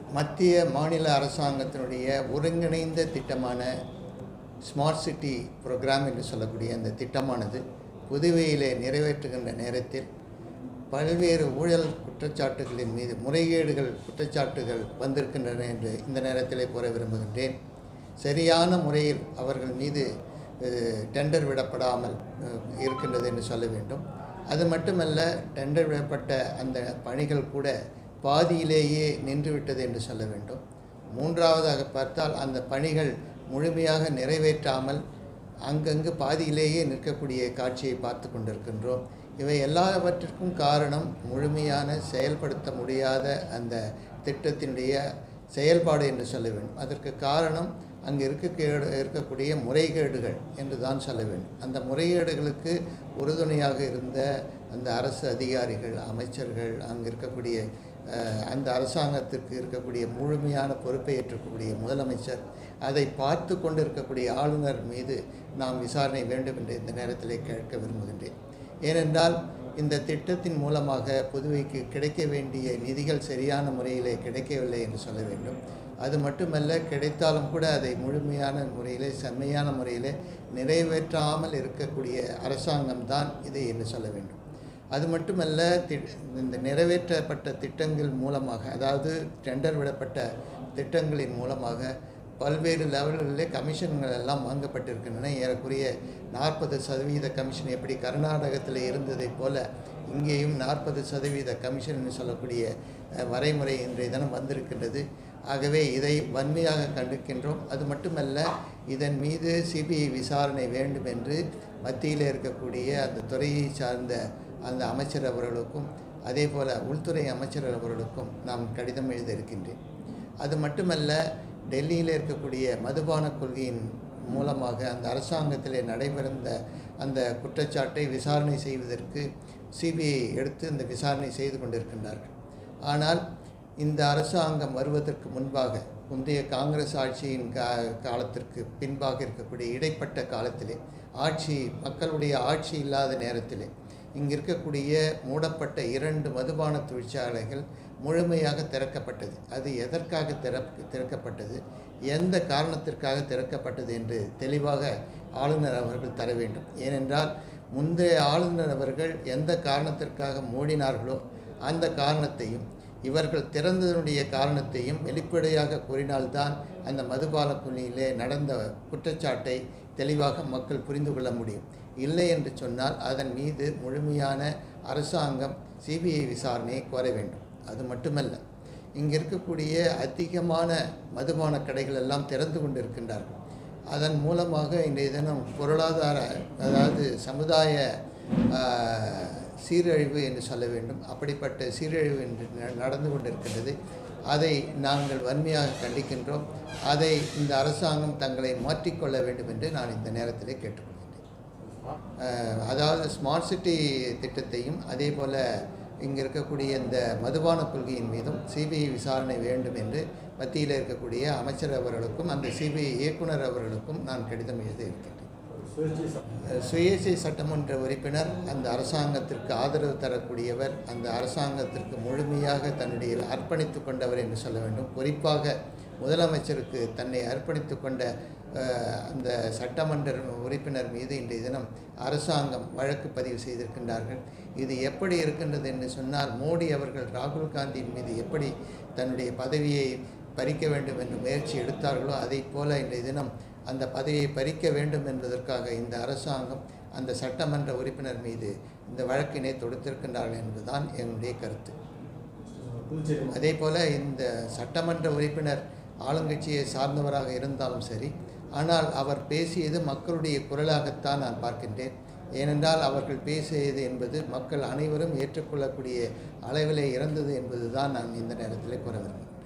மத்திய மாநில அரசாங்கத்தினுடைய ஒருங்கிணைந்த திட்டமான ஸ்மார்ட் சிட்டி ப்ரோக்ராம் என்று சொல்லக்கூடிய அந்த திட்டமானது புதுவையிலே நிறைவேற்றுகின்ற நேரத்தில் பல்வேறு ஊழல் குற்றச்சாட்டுகளின் மீது முறைகேடுகள் குற்றச்சாட்டுகள் வந்திருக்கின்றன என்று இந்த நேரத்திலே கூற விரும்புகின்றேன் சரியான முறையில் அவர்கள் மீது அஹ், டெண்டர் விடப்படாமல் அஹ், இருக்கின்றது என்று சொல்ல வேண்டும் அது மட்டுமல்ல டெண்டர் விடப்பட்ட அந்த பணிகள் கூட பாதியிலேயே நின்றுவிட்டது என்று சொல்ல வேண்டும் மூன்றாவதாக பார்த்தால் அந்த பணிகள் முழுமையாக நிறைவேற்றாமல் அங்கங்கு பாதியிலேயே நிற்கக்கூடிய காட்சியை பார்த்து கொண்டிருக்கின்றோம் இவை எல்லாவற்றிற்கும் காரணம் முழுமையான செயல்படுத்த முடியாத அந்த திட்டத்தினுடைய செயல்பாடு என்று சொல்ல வேண்டும் அதற்கு காரணம் அங்கே இருக்க இருக்கக்கூடிய முறைகேடுகள் என்று தான் சொல்ல வேண்டும் அந்த முறைகேடுகளுக்கு உறுதுணையாக இருந்த அந்த அரசு அதிகாரிகள் அமைச்சர்கள் அங்கே இருக்கக்கூடிய அஹ், அந்த அரசாங்கத்திற்கு இருக்கக்கூடிய முழுமையான பொறுப்பை ஏற்றக்கூடிய முதலமைச்சர் அதை பார்த்து கொண்டு இருக்கக்கூடிய ஆளுநர் மீது நாம் விசாரணை வேண்டும் என்று இந்த நேரத்தில் கேட்க விரும்புகின்றேன் ஏனென்றால் இந்த திட்டத்தின் மூலமாக புதுவைக்கு கிடைக்க வேண்டிய நிதிகள் சரியான முறையிலே கிடைக்கவில்லை என்று சொல்ல வேண்டும் அது மட்டுமல்ல கிடைத்தாலும் கூட அதை முழுமையான முறையிலே செம்மையான முறையிலே நிறைவேற்றாமல் இருக்கக்கூடிய அரசாங்கம்தான் இது என்று சொல்ல வேண்டும் அது மட்டுமல்ல தி- இந்த நிறைவேற்றப்பட்ட திட்டங்கள் மூலமாக அதாவது டெண்டர் விடப்பட்ட திட்டங்களின் மூலமாக பல்வேறு லெவல்களிலே கமிஷன்கள் எல்லாம் வாங்கப்பட்டிருக்கின்றன ஏறக்குறைய நாற்பது சதவீத கமிஷன் எப்படி கர்நாடகத்தில் இருந்ததைப் போல இங்கேயும் நாற்பது சதவீத கமிஷன் என்று சொல்லக்கூடிய அஹ், வரைமுறை இன்றைய தினம் வந்திருக்கின்றது ஆகவே இதை வன்மையாக கண்டிக்கின்றோம் அது மட்டுமல்ல இதன் மீது சிபிஐ விசாரணை வேண்டும் என்று மத்தியில் இருக்கக்கூடிய அந்த துறையை சார்ந்த அந்த அமைச்சர் அவர்களுக்கும் அதே போல் உள்துறை அமைச்சர் அவர்களுக்கும் நாம் கடிதம் எழுத இருக்கின்றேன் அது மட்டுமல்ல டெல்லியில் இருக்கக்கூடிய மதுபான கொள்கையின் மூலமாக அந்த அரசாங்கத்திலே நடைபெறுந்த அந்த குற்றச்சாட்டை விசாரணை செய்வதற்கு சிபிஐ எடுத்து இந்த விசாரணை செய்து கொண்டிருக்கின்றார்கள் ஆனால் இந்த அரசாங்கம் வருவதற்கு முன்பாக முந்தைய காங்கிரஸ் ஆட்சியின் கா காலத்திற்கு பின்பாக இருக்கக்கூடிய இடைப்பட்ட காலத்திலே ஆட்சி மக்களுடைய ஆட்சி இல்லாத நேரத்திலே இங்கு இருக்கக்கூடிய மூடப்பட்ட இரண்டு மதுபான தொழிற்சாலைகள் முழுமையாக திறக்கப்பட்டது அது எதற்காக திற திறக்கப்பட்டது எந்த காரணத்திற்காக திறக்கப்பட்டது என்று தெளிவாக ஆளுநர் அவர்கள் தர வேண்டும் ஏனென்றால் முந்தைய ஆளுநர் அவர்கள் எந்த காரணத்திற்காக மூடினார்களோ அந்த காரணத்தையும் இவர்கள் திறந்ததனுடைய காரணத்தையும் வெளிப்படையாக கூறினால்தான் அந்த மதுபான புள்ளியிலே நடந்த குற்றச்சாட்டை தெளிவாக மக்கள் புரிந்து கொள்ள முடியும் இல்லை என்று சொன்னால் அதன் மீது முழுமையான அரசாங்கம் சிபிஐ விசாரணையை கோர வேண்டும் அது மட்டுமல்ல இங்கே இருக்கக்கூடிய அதிகமான மதுபான கடைகள் எல்லாம் திறந்து கொண்டிருக்கின்றார்கள் அதன் மூலமாக இன்றைய தினம் பொருளாதார அதாவது சமுதாய ஆஹ், சீரழிவு என்று சொல்ல வேண்டும் அப்படிப்பட்ட சீரழிவு என்று ந- நடந்து கொண்டிருக்கின்றது அதை நாங்கள் வன்மையாக கண்டிக்கின்றோம் அதை இந்த அரசாங்கம் தங்களை மாற்றிக்கொள்ள வேண்டும் என்று நான் இந்த நேரத்திலே கேட்டுக்கொள்கிறேன் அஹ், அதாவது ஸ்மார்ட் சிட்டி திட்டத்தையும் அதே போல் இங்கே இருக்கக்கூடிய இந்த மதுபான கொள்கையின் மீதும் சிபிஐ விசாரணை வேண்டும் என்று மத்தியில் இருக்கக்கூடிய அமைச்சர் அவர்களுக்கும் அந்த சிபிஐ இயக்குனர் அவர்களுக்கும் நான் கடிதம் எழுத இருக்கின்றேன் அஹ், சுயேட்சை சட்டமன்ற உறுப்பினர் அந்த அரசாங்கத்திற்கு ஆதரவு தரக்கூடியவர் அந்த அரசாங்கத்திற்கு முழுமையாக தன்னுடைய அர்ப்பணித்து கொண்டவர் என்று சொல்ல வேண்டும் குறிப்பாக முதலமைச்சருக்கு தன்னை அர்ப்பணித்து கொண்ட அஹ், அந்த சட்டமன்ற உறுப்பினர் மீது இன்றைய தினம் அரசாங்கம் வழக்கு பதிவு செய்திருக்கின்றார்கள் இது எப்படி இருக்கின்றது என்று சொன்னால் மோடி அவர்கள் ராகுல் காந்தியின் மீது எப்படி தன்னுடைய பதவியை பறிக்க வேண்டும் என்று முயற்சி எடுத்தார்களோ அதைப் போல இன்றைய தினம் அந்த பதவியை பறிக்க வேண்டும் என்பதற்காக இந்த அரசாங்கம் அந்த சட்டமன்ற உறுப்பினர் மீது இந்த வழக்கினை தொடுத்திருக்கின்றார்கள் என்பதுதான் என்னுடைய கருத்து அதே போல் இந்த சட்டமன்ற உறுப்பினர் ஆளுங்கட்சியை சார்ந்தவராக இருந்தாலும் சரி ஆனால் அவர் பேசியது மக்களுடைய குரலாகத்தான் நான் பார்க்கின்றேன் ஏனென்றால் அவர்கள் பேசியது என்பது மக்கள் அனைவரும் ஏற்றுக்கொள்ளக்கூடிய அளவிலே இறந்தது என்பதுதான் நான் இந்த நேரத்தில் கூற விரும்புகிறேன்